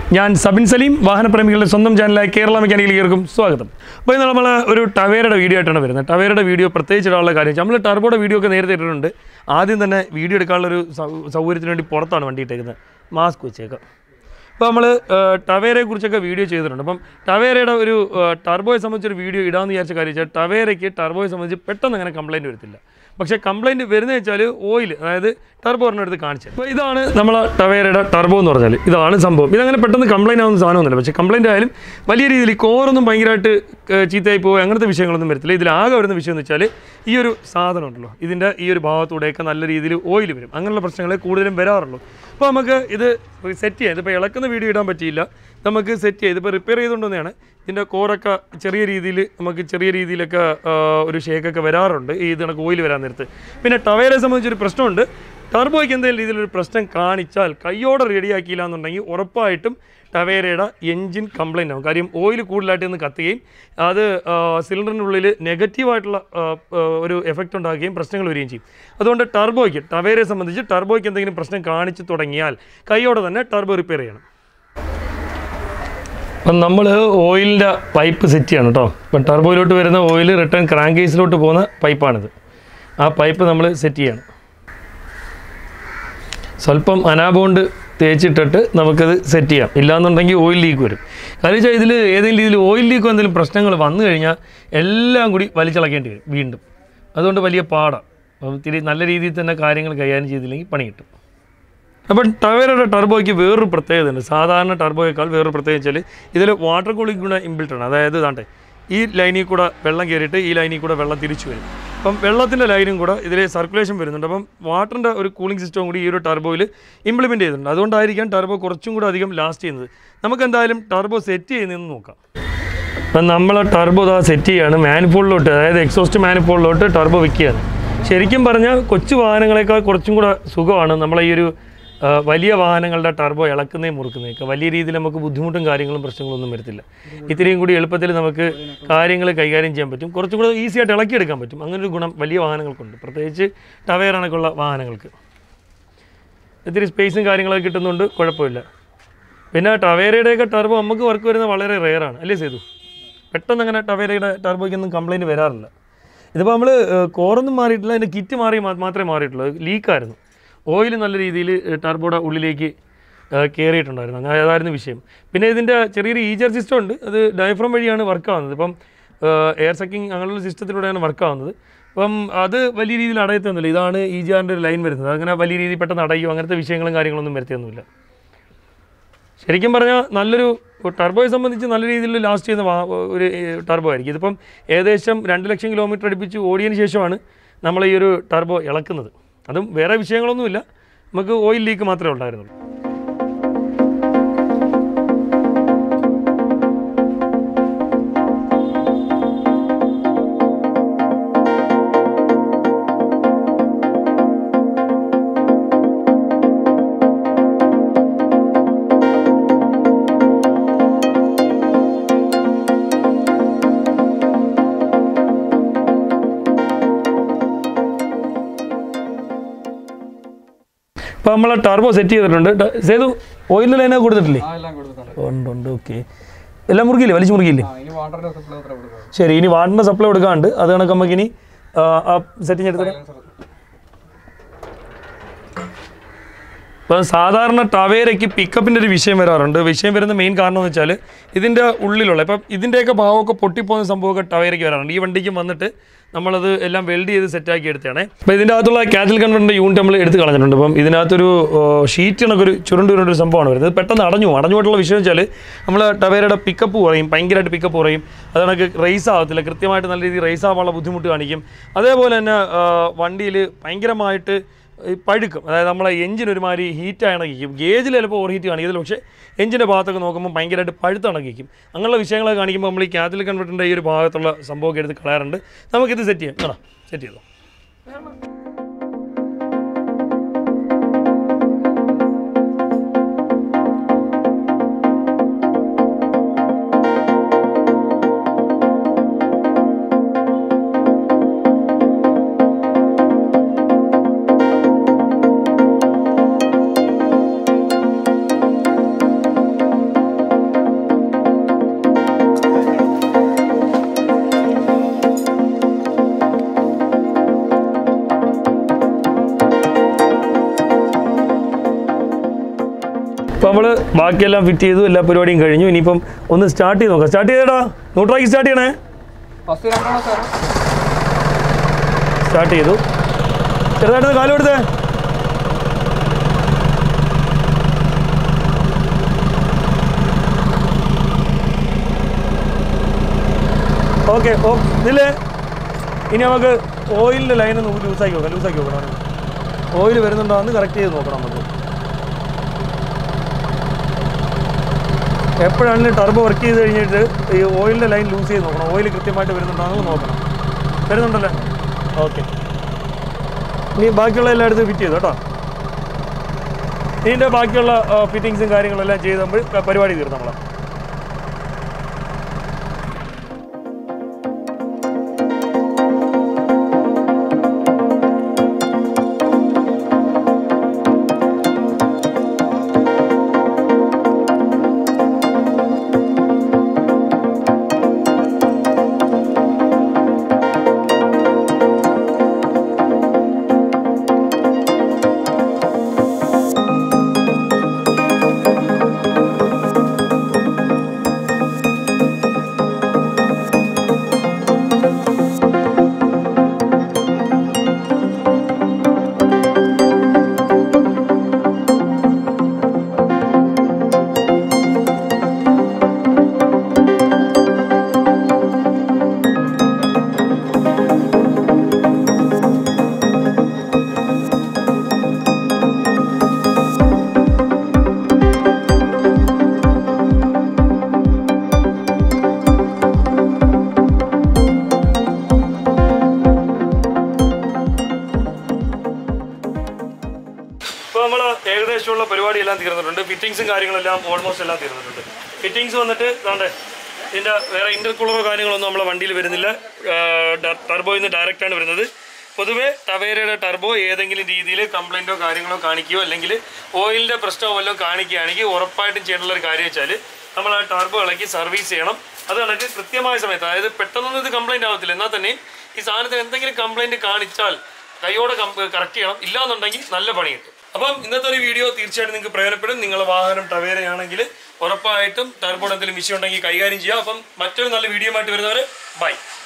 ഞാൻ സബിൻ സലീം വാഹനപ്രേമികളുടെ സ്വന്തം ചാനലായ കേരള മെക്കാനിക്കലിലേക്കും സ്വാഗതം അപ്പോൾ ഇന്ന് നമ്മൾ ഒരു ടവേരയുടെ വീഡിയോ ആയിട്ടാണ് വരുന്നത് ടവേരയുടെ വീഡിയോ പ്രത്യേകിച്ച് ഇടാനുള്ള കാര്യം നമ്മൾ ടർബോയുടെ വീഡിയോ ഒക്കെ നേരത്തെ ഇട്ടിട്ടുണ്ട് ആദ്യം തന്നെ വീഡിയോ എടുക്കാനുള്ളൊരു സൗ- സൗകര്യത്തിന് വേണ്ടി പുറത്താണ് വണ്ടി ഇട്ടേക്കുന്നത് മാസ്ക് വെച്ചേക്കാം അപ്പോൾ നമ്മൾ ടവേരയെ കുറിച്ചൊക്കെ വീഡിയോ ചെയ്തിട്ടുണ്ട് അപ്പം ടവേരയുടെ ഒരു ഏഹ്, ടർബോയെ സംബന്ധിച്ചൊരു വീഡിയോ ഇടാമെന്ന് വിചാരിച്ച കാര്യം വെച്ചാൽ ടവേരയ്ക്ക് ടർബോയെ സംബന്ധിച്ച് പെട്ടെന്ന് അങ്ങനെ കംപ്ലൈൻറ്റ് വരത്തില്ല പക്ഷേ കംപ്ലൈൻറ്റ് വരുന്നത് വെച്ചാൽ ഓയിൽ അതായത് ടർബോ എടുത്ത് കാണിച്ചത് അപ്പോൾ ഇതാണ് നമ്മൾ ടവേരയുടെ ടർബോ എന്ന് പറഞ്ഞാൽ ഇതാണ് സംഭവം ഇതങ്ങനെ പെട്ടെന്ന് കംപ്ലൈൻറ്റ് ആവുന്ന സാധനമൊന്നുമില്ല പക്ഷേ കംപ്ലൈൻറ്റ് ആയാലും വലിയ രീതിയിൽ കോറൊന്നും ഭയങ്കരമായിട്ട് ഏഹ്, ചീത്തയായി പോകുക അങ്ങനത്തെ വിഷയങ്ങളൊന്നും വരത്തില്ല ഇതിലാകെ വരുന്ന വിഷയം എന്ന് വെച്ചാൽ ഈ ഒരു സാധനം ഉണ്ടല്ലോ ഇതിൻ്റെ ഈ ഒരു ഭാഗത്തൂടെയൊക്കെ നല്ല രീതിയിൽ ഓയിൽ വരും അങ്ങനെയുള്ള പ്രശ്നങ്ങളെ കൂടുതലും വരാറുള്ളൂ അപ്പോൾ നമുക്ക് ഇത് സെറ്റ് ചെയ്യാം ഇതിപ്പോൾ ഇളക്കുന്ന വീഡിയോ ഇടാൻ പറ്റിയില്ല നമുക്ക് സെറ്റ് ചെയ്യാം ഇതിപ്പോൾ റിപ്പയർ ചെയ്തുകൊണ്ടുവന്നെയാണ് ഇതിൻ്റെ കോറൊക്കെ ചെറിയ രീതിയിൽ നമുക്ക് ചെറിയ രീതിയിലൊക്കെ ആ, ഒരു ഷേക്കൊക്കെ വരാറുണ്ട് ഈ ഇത് കണക്ക് ഓയിൽ വരാൻ നേരത്ത് പിന്നെ ടവേരെ സംബന്ധിച്ചൊരു പ്രശ്നമുണ്ട് ടർബോയ്ക്ക് എന്തെങ്കിലും രീതിയിലൊരു പ്രശ്നം കാണിച്ചാൽ കയ്യോടെ റെഡിയാക്കിയില്ല എന്നുണ്ടെങ്കിൽ ഉറപ്പായിട്ടും ടവേരയുടെ എൻജിൻ കംപ്ലൈൻ്റ് ആവും കാര്യം ഓയിൽ കൂടുതലായിട്ട് നിന്ന് കത്തുകയും അത് സിലിണ്ടറിൻ്റെ ഉള്ളിൽ നെഗറ്റീവായിട്ടുള്ള ആ, ആ, ഒരു എഫക്റ്റ് ഉണ്ടാക്കുകയും പ്രശ്നങ്ങൾ വരികയും ചെയ്യും അതുകൊണ്ട് ടർബോയ്ക്ക് ടവേരയെ സംബന്ധിച്ച് ടർബോയ്ക്ക് എന്തെങ്കിലും പ്രശ്നം കാണിച്ചു തുടങ്ങിയാൽ കൈയോടെ തന്നെ ടർബോ റിപ്പയർ ചെയ്യണം അപ്പം നമ്മൾ ഓയിലിൻ്റെ പൈപ്പ് സെറ്റ് ചെയ്യണം കേട്ടോ ഇപ്പം ടർബോയിലോട്ട് വരുന്ന ഓയിൽ റിട്ടേൺ ക്രാങ്ക് കേസിലോട്ട് പോകുന്ന പൈപ്പാണിത് ആ പൈപ്പ് നമ്മൾ സെറ്റ് ചെയ്യണം സ്വല്പം അനാബോണ്ട് തേച്ചിട്ടിട്ട് നമുക്കത് സെറ്റ് ചെയ്യാം ഇല്ലാന്നുണ്ടെങ്കിൽ ഓയിൽ ലീക്ക് വരും കാര്യം വെച്ചാൽ ഇതിൽ ഏതെങ്കിലും രീതിയിൽ ഓയിൽ ലീക്കോ എന്തെങ്കിലും പ്രശ്നങ്ങൾ വന്നു കഴിഞ്ഞാൽ എല്ലാം കൂടി വലിച്ചിളക്കേണ്ടി വരും വീണ്ടും അതുകൊണ്ട് വലിയ പാടാണ് അപ്പം ഇത്തിരി നല്ല രീതിയിൽ തന്നെ കാര്യങ്ങൾ കൈകാര്യം ചെയ്തില്ലെങ്കിൽ പണി കിട്ടും അപ്പം ടവേരയുടെ ടർബോയ്ക്ക് വേറൊരു പ്രത്യേകത ഉണ്ട് സാധാരണ ടർബോയേക്കാൾ വേറൊരു പ്രത്യേകത വെച്ചാൽ ഇതിൽ വാട്ടർ കൂളിംഗ് കൂടെ ഇൻബിൽട്ട് ആണ് അതായത് ഇതാണ്ടെ ഈ ലൈനിൽ കൂടെ വെള്ളം കയറിയിട്ട് ഈ ലൈനിൽ കൂടെ വെള്ളം തിരിച്ചു വരും അപ്പം വെള്ളത്തിൻ്റെ ലൈനും കൂടെ ഇതിൽ സർക്കുലേഷൻ വരുന്നുണ്ട് അപ്പം വാട്ടറിൻ്റെ ഒരു കൂളിംഗ് സിസ്റ്റം കൂടി ഈ ഒരു ടർബോയിൽ ഇംപ്ലിമെൻറ്റ് ചെയ്തിട്ടുണ്ട് അതുകൊണ്ടായിരിക്കാം ടർബോ കുറച്ചും കൂടെ അധികം ലാസ്റ്റ് ചെയ്യുന്നത് നമുക്ക് എന്തായാലും ടർബോ സെറ്റ് ചെയ്യുന്നതെന്ന് നോക്കാം അപ്പം നമ്മൾ ടർബോ ഇതാ സെറ്റ് ചെയ്യാണ് മാനിഫോളിലോട്ട് അതായത് എക്സോസ്റ്റ് മാനിഫോളിലോട്ട് ടർബോ വെക്കുകയാണ് ശരിക്കും പറഞ്ഞാൽ കൊച്ചു വാഹനങ്ങളെക്കാൾ കുറച്ചും കൂടെ സുഖമാണ് നമ്മളെ ഈ ഒരു ആ, വലിയ വാഹനങ്ങളുടെ ടർബോ ഇളക്കുന്നേ മുറുക്കുന്നതൊക്കെ വലിയ രീതിയിൽ നമുക്ക് ബുദ്ധിമുട്ടും കാര്യങ്ങളും പ്രശ്നങ്ങളൊന്നും വരത്തില്ല ഇത്രയും കൂടി എളുപ്പത്തിൽ നമുക്ക് കാര്യങ്ങൾ കൈകാര്യം ചെയ്യാൻ പറ്റും കുറച്ചും കൂടെ ഈസി ആയിട്ട് ഇളക്കിയെടുക്കാൻ പറ്റും അങ്ങനെ ഒരു ഗുണം വലിയ വാഹനങ്ങൾക്കുണ്ട് പ്രത്യേകിച്ച് ടവയർ കണക്കുള്ള വാഹനങ്ങൾക്ക് ഇത്തിരി സ്പേസും കാര്യങ്ങളൊക്കെ കിട്ടുന്നുണ്ട് കുഴപ്പമില്ല പിന്നെ ടവേരയുടെയൊക്കെ ടർബോ നമുക്ക് വർക്ക് വരുന്നത് വളരെ റെയറാണ് അല്ലേ സേതു പെട്ടെന്ന് അങ്ങനെ ടവേരയുടെ ടർബോയ്ക്കൊന്നും കംപ്ലൈൻറ്റ് വരാറില്ല ഇതിപ്പോൾ നമ്മൾ കോറൊന്നും മാറിയിട്ടില്ല അതിൻ്റെ കിറ്റ് മാറി മാ- മാത്രമേ മാറിയിട്ടുള്ളൂ ലീക്കായിരുന്നു ഓയിൽ നല്ല രീതിയിൽ ടർബോയുടെ ഉള്ളിലേക്ക് കയറിയിട്ടുണ്ടായിരുന്നു അങ്ങനെ അതായിരുന്നു വിഷയം പിന്നെ ഇതിൻ്റെ ചെറിയൊരു ഈജർ സിസ്റ്റം ഉണ്ട് അത് ഡയഫ്രം വഴിയാണ് വർക്ക് ആവുന്നത് ഇപ്പം എയർ സക്കിങ് അങ്ങനെയുള്ള സിസ്റ്റത്തിലൂടെയാണ് വർക്ക് ആവുന്നത് അപ്പം അത് വലിയ രീതിയിൽ അടയത്തൊന്നുമില്ല ഇതാണ് ഈജാറിൻ്റെ ഒരു ലൈൻ വരുന്നത് അങ്ങനെ വലിയ രീതിയിൽ പെട്ടെന്ന് അടയോ അങ്ങനത്തെ വിഷയങ്ങളും കാര്യങ്ങളൊന്നും വരുത്തിയൊന്നുമില്ല ശരിക്കും പറഞ്ഞാൽ നല്ലൊരു ടർബോയെ സംബന്ധിച്ച് നല്ല രീതിയിൽ ലാസ്റ്റ് ചെയ്യുന്ന വാ- ഒരു ടർബോ ആയിരിക്കും ഇതിപ്പം ഏകദേശം രണ്ട് ലക്ഷം കിലോമീറ്റർ അടുപ്പിച്ച് ഓടിയതിന് ശേഷമാണ് നമ്മൾ ഈ ഒരു ടർബോ ഇളക്കുന്നത് അതും വേറെ വിഷയങ്ങളൊന്നുമില്ല നമുക്ക് ഓയിൽ ലീക്ക് മാത്രമേ ഉണ്ടായിരുന്നുള്ളൂ ഇപ്പോൾ നമ്മൾ ടർബോ സെറ്റ് ചെയ്തിട്ടുണ്ട് ട- സേതു ഓയിൽ ലൈന കൊടുത്തിട്ടില്ലേ ആ എല്ലാം കൊടുത്തിട്ടുണ്ട് ഉണ്ട് ഉണ്ട് ഓക്കെ എല്ലാം മുറുകിയില്ലേ വലിച്ചു മുറുകിയില്ലേ ആ ഇനി വാട്ടറിന്റെ സപ്ലൈ മാത്രമേ കൊടുക്കുള്ളൂ ശരി ഇനി വാട്ടിൻ്റെ സപ്ലൈ കൊടുക്കാണ്ട് അത് കണക്ക് നമുക്ക് ഇനി ആ, ആ സെറ്റിങ് എടുത്തിട്ട് ഇപ്പം സാധാരണ ടവേരയ്ക്ക് പിക്കപ്പിൻ്റെ ഒരു വിഷയം വരാറുണ്ട് വിഷയം വരുന്ന മെയിൻ കാരണം എന്ന് വെച്ചാൽ ഇതിൻ്റെ ഉള്ളിലുള്ള ഇപ്പം ഇതിൻ്റെയൊക്കെ ഭാവമൊക്കെ പൊട്ടിപ്പോകുന്ന സംഭവമൊക്കെ ടവേരയ്ക്ക് വരാറുണ്ട് ഈ വണ്ടിക്ക് വന്നിട്ട് നമ്മളത് എല്ലാം വെൽഡ് ചെയ്ത് സെറ്റാക്കി എടുത്തതാണ് അപ്പോൾ ഇതിൻ്റെ അകത്തുള്ള കാറ്റൽ കൺവെർട്ടറിൻ്റെ യൂണിറ്റ് നമ്മൾ എടുത്ത് കളഞ്ഞിട്ടുണ്ട് അപ്പം ഇതിനകത്തൊരു ഷീറ്റ് കണക്കൊരു ചുരുണ്ട് ചുരുണ്ടൊരു സംഭവമാണ് വരുന്നത് ഇത് പെട്ടെന്ന് അടഞ്ഞു പോകും. അടഞ്ഞു പോയിട്ടുള്ള വിഷയം വെച്ചാൽ നമ്മൾ ടവേരയുടെ പിക്കപ്പ് കുറയും ഭയങ്കരമായിട്ട് പിക്കപ്പ് കുറയും അത് കണക്ക് റേസ് ആവത്തില്ല കൃത്യമായിട്ട് നല്ല രീതിയിൽ റേസ് ആവാനുള്ള ബുദ്ധിമുട്ട് കാണിക്കും അതേപോലെ തന്നെ വണ്ടിയിൽ ഭയങ്കരമായിട്ട് ഈ പഴുക്കും അതായത് നമ്മളെ എഞ്ചിൻ ഒരുമാതിരി ഹീറ്റ് ആണക്കിക്കും ഗേജിൽ ചിലപ്പോൾ ഓവർ ഹീറ്റ് കാണിക്കത്തില്ല പക്ഷേ എഞ്ചിൻ്റെ ഭാഗത്തൊക്കെ നോക്കുമ്പോൾ ഭയങ്കരമായിട്ട് പഴുത്തണക്കിക്കും അങ്ങനെയുള്ള വിഷയങ്ങളൊക്കെ കാണിക്കുമ്പോൾ നമ്മൾ ഈ കാത്തലിക് കൺവെർട്ടറിൻ്റെ ഈ ഒരു ഭാഗത്തുള്ള സംഭവമൊക്കെ എടുത്ത് കളയാറുണ്ട് നമുക്കിത് സെറ്റ് ചെയ്യാം കാണാം സെറ്റ് ചെയ്തോ നമ്മൾ ബാക്കിയെല്ലാം ഫിറ്റ് ചെയ്തു എല്ലാ പരിപാടിയും കഴിഞ്ഞു ഇനിയിപ്പം ഒന്ന് സ്റ്റാർട്ട് ചെയ്ത് നോക്കാം സ്റ്റാർട്ട് ചെയ്തേടാ ന്യൂട്രാക്കി സ്റ്റാർട്ട് ചെയ്യണേ ഫസ്റ്റ് രണ്ടാണോ സാർ സ്റ്റാർട്ട് ചെയ്തു ചെറുതായിട്ടൊന്ന് കാലം എടുത്തേ ഓക്കെ ഓ ഇതില്ലേ ഇനി നമുക്ക് ഓയിലിൻ്റെ ലൈൻ ഒന്ന് ലൂസാക്കി നോക്കാം ലൂസാക്കി നോക്കണം ഓയിൽ വരുന്നുണ്ടോ എന്ന് കറക്റ്റ് ചെയ്ത് നോക്കണം നമുക്ക് എപ്പോഴാണെങ്കിലും ടർബോ വർക്ക് ചെയ്ത് കഴിഞ്ഞിട്ട് ഈ ഓയിലിൻ്റെ ലൈൻ ലൂസ് ചെയ്ത് നോക്കണം ഓയിൽ കൃത്യമായിട്ട് വരുന്നുണ്ടോ എന്ന് നോക്കണം വരുന്നുണ്ടല്ലേ ഓക്കെ ഇനി ബാക്കിയുള്ള എല്ലായിടത്തും ഫിറ്റ് ചെയ്തു കേട്ടോ ഇതിൻ്റെ ബാക്കിയുള്ള ഫിറ്റിങ്സും കാര്യങ്ങളെല്ലാം ചെയ്ത് നമ്മൾ പരിപാടി തീർന്നു നമ്മളെ ഇപ്പോൾ നമ്മൾ ഏകദേശമുള്ള പരിപാടിയെല്ലാം തീർന്നിട്ടുണ്ട് ഫിറ്റിങ്സും കാര്യങ്ങളെല്ലാം ഓൾമോസ്റ്റ് എല്ലാം തീർന്നിട്ടുണ്ട് ഫിറ്റിങ്സ് വന്നിട്ട് ഇതാണ്ട് ഇതിൻ്റെ വേറെ ഇൻ്റർകൂളറോ കാര്യങ്ങളൊന്നും നമ്മളെ വണ്ടിയിൽ വരുന്നില്ല ടർബോയിൽ നിന്ന് ഡയറക്റ്റ് ആണ് വരുന്നത് പൊതുവേ ടവേരയുടെ ടർബോ ഏതെങ്കിലും രീതിയിൽ കംപ്ലൈൻറ്റോ കാര്യങ്ങളോ കാണിക്കുകയോ അല്ലെങ്കിൽ ഓയിലിൻ്റെ പ്രശ്നമോ വല്ലതും കാണിക്കുകയാണെങ്കിൽ ഉറപ്പായിട്ടും ചെയ്യേണ്ട ഒരു കാര്യം വെച്ചാൽ നമ്മൾ ആ ടർബോ ഇളക്കി സർവീസ് ചെയ്യണം അത് കണക്ക് കൃത്യമായ സമയത്ത് അതായത് പെട്ടെന്നൊന്നും ഇത് കംപ്ലൈൻറ്റ് ആവത്തില്ല എന്നാൽ തന്നെ ഈ സാധനത്തിന് എന്തെങ്കിലും കംപ്ലൈൻറ്റ് കാണിച്ചാൽ കൈയോടെ കറക്റ്റ് ചെയ്യണം ഇല്ലാന്നുണ്ടെങ്കിൽ നല്ല പണി കിട്ടും അപ്പം ഇന്നത്തെ ഒരു വീഡിയോ തീർച്ചയായിട്ടും നിങ്ങൾക്ക് പ്രയോജനപ്പെടും നിങ്ങളുടെ വാഹനം ടവേരയാണെങ്കിൽ ഉറപ്പായിട്ടും ടർബോൺ എന്തെങ്കിലും വിഷയം ഉണ്ടെങ്കിൽ കൈകാര്യം ചെയ്യാം അപ്പം മറ്റൊരു നല്ല വീഡിയോ ആയിട്ട് വരുന്നവരെ ബൈ